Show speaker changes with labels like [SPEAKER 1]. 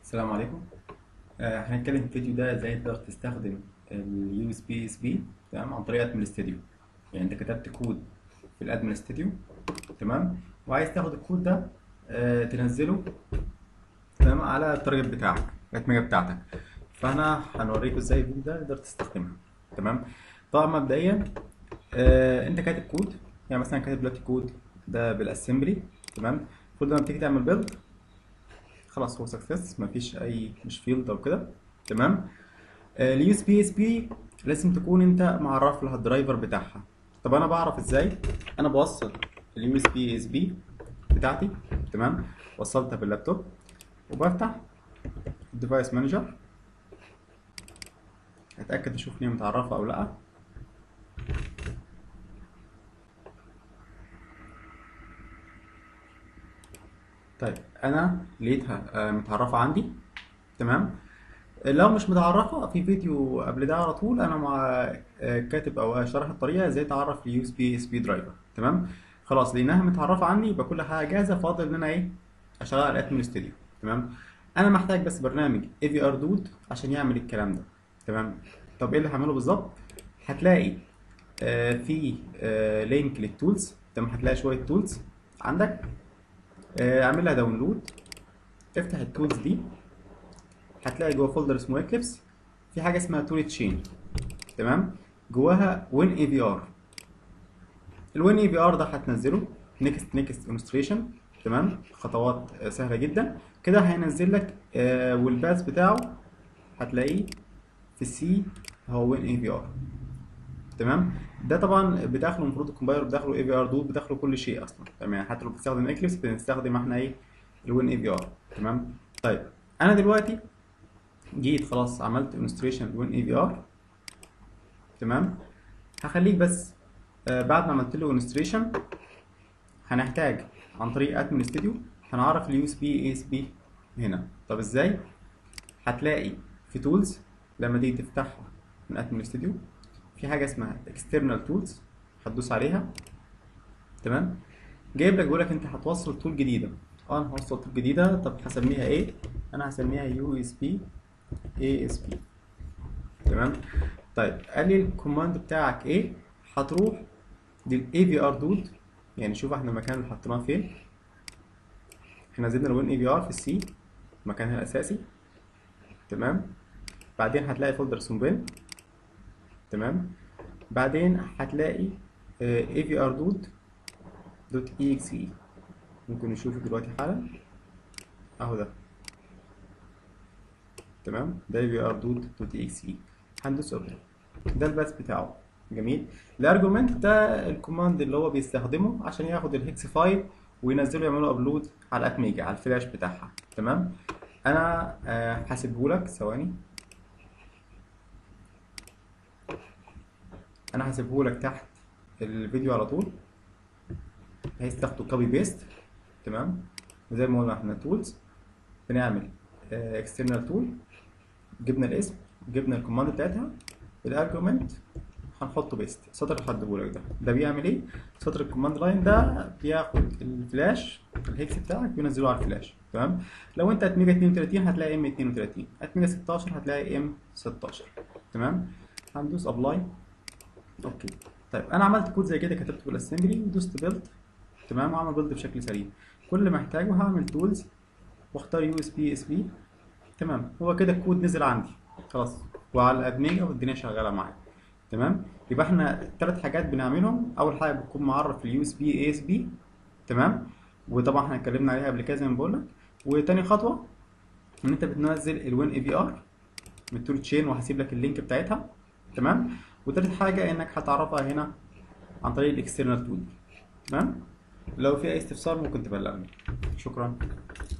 [SPEAKER 1] السلام عليكم آه، هنتكلم في الفيديو ده ازاي تقدر تستخدم اليو اس بي اس بي تمام عن طريق ادمن ستوديو يعني انت كتبت كود في الادمن ستوديو تمام وعايز تاخد الكود ده آه، تنزله تمام على التارجت بتاعك الاتمجه بتاعتك فاحنا هنوريكم ازاي الفيديو ده تقدر تستخدمها تمام طبعا مبدئيا آه، انت كاتب كود يعني مثلا كاتب دلوقتي كود ده بالاسمبلي تمام المفروض لما تيجي تعمل بيلد خلاص هو سكسس مفيش اي مش فيلد او كده تمام اليو اس بي اس بي لازم تكون انت معرف لها الدرايفر بتاعها طب انا بعرف ازاي انا بوصل اليو اس بي اس بي بتاعتي تمام وصلتها باللابتوب وبفتح الديفايس مانجر اتاكد اشوف ان هي متعرفه او لا طيب انا لقيتها آه، متعرفه عندي تمام لو مش متعرفه في فيديو قبل ده على طول انا مع آه، كاتب او شرح الطريقه ازاي تعرف اليو اس بي اس بي درايفر تمام خلاص لانها متعرفه عندي يبقى كل حاجه جاهزه فاضل ان انا ايه اشغل على ادمن ستوديو تمام انا محتاج بس برنامج اي في ار دود عشان يعمل الكلام ده تمام طب ايه اللي هعمله بالظبط هتلاقي آه، في آه، لينك للتولز تمام هتلاقي شويه تولز عندك آه، اعمل لها داونلود افتح التولز دي هتلاقي جوه فولدر اسمه اكليبس في حاجه اسمها تول تشين تمام جواها وين اي في ار الوين اي في ار ده هتنزله نيكست نيكست انستريشن تمام خطوات آه، سهله جدا كده هينزل لك آه والباس بتاعه هتلاقيه في السي هو وين اي في ار تمام ده طبعا بداخله المفروض الكومبايلر بداخله اي في ار دوت بداخله كل شيء اصلا تمام يعني حتى لو بتستخدم اكليبس بنستخدم احنا ايه الوين اي في ار تمام طيب انا دلوقتي جيت خلاص عملت انستريشن وين اي في ار تمام هخليك بس آه بعد ما عملت له انستريشن هنحتاج عن طريق ادمن ستوديو هنعرف اليو اس بي اي اس بي هنا طب ازاي هتلاقي في تولز لما تيجي تفتحها من ادمن ستوديو في حاجه اسمها اكسترنال تولز هتدوس عليها تمام جايب لك بيقول لك انت هتوصل تول جديده اه انا هوصل تول جديده طب هسميها ايه انا هسميها يو اس بي اي اس بي تمام طيب قال لي الكوماند بتاعك ايه هتروح للاي في ار دود يعني شوف احنا المكان اللي حطيناه فين احنا نزلنا الوين اي في ار في السي مكانها الاساسي تمام بعدين هتلاقي فولدر اسمه بن تمام بعدين هتلاقي اي في ار دوت دوت اي اكس اي ممكن نشوفه دلوقتي حالا اهو ده تمام ده اي في ار دوت دوت اي اكس اي هندوس اوبن ده الباث بتاعه جميل الارجومنت ده الكوماند اللي هو بيستخدمه عشان ياخد الهكس فايل وينزله يعمله ابلود على الاتميجا على الفلاش بتاعها تمام انا آه، هسيبه لك ثواني انا هسيبه لك تحت الفيديو على طول بحيث تاخده كوبي بيست تمام وزي ما قلنا احنا تولز بنعمل اكسترنال تول جبنا الاسم جبنا الكوماند بتاعتها الارجيومنت هنحطه بيست السطر اللي هديهولك ده ده بيعمل ايه سطر الكوماند لاين ده بياخد الفلاش الهيكس بتاعك بينزله على الفلاش تمام لو انت اتميجا 32 هتلاقي ام 32 اتميجا 16 هتلاقي ام 16 تمام هندوس ابلاي اوكي طيب انا عملت كود زي كده كتبته بالاسمبلي ودوست بيلد تمام وعمل بيلد بشكل سليم كل اللي محتاجه هعمل تولز واختار يو اس بي اس بي تمام هو كده الكود نزل عندي خلاص وعلى الادميجا والدنيا شغاله معايا تمام يبقى احنا ثلاث حاجات بنعملهم اول حاجه بتكون معرف اليو اس بي اي اس بي تمام وطبعا احنا اتكلمنا عليها قبل كده زي ما بقول لك وتاني خطوه ان انت بتنزل الوين اي في ار من التول تشين وهسيب لك اللينك بتاعتها تمام وتالت حاجه انك هتعرفها هنا عن طريق الاكسترنال تول تمام لو في اي استفسار ممكن تبلغني شكرا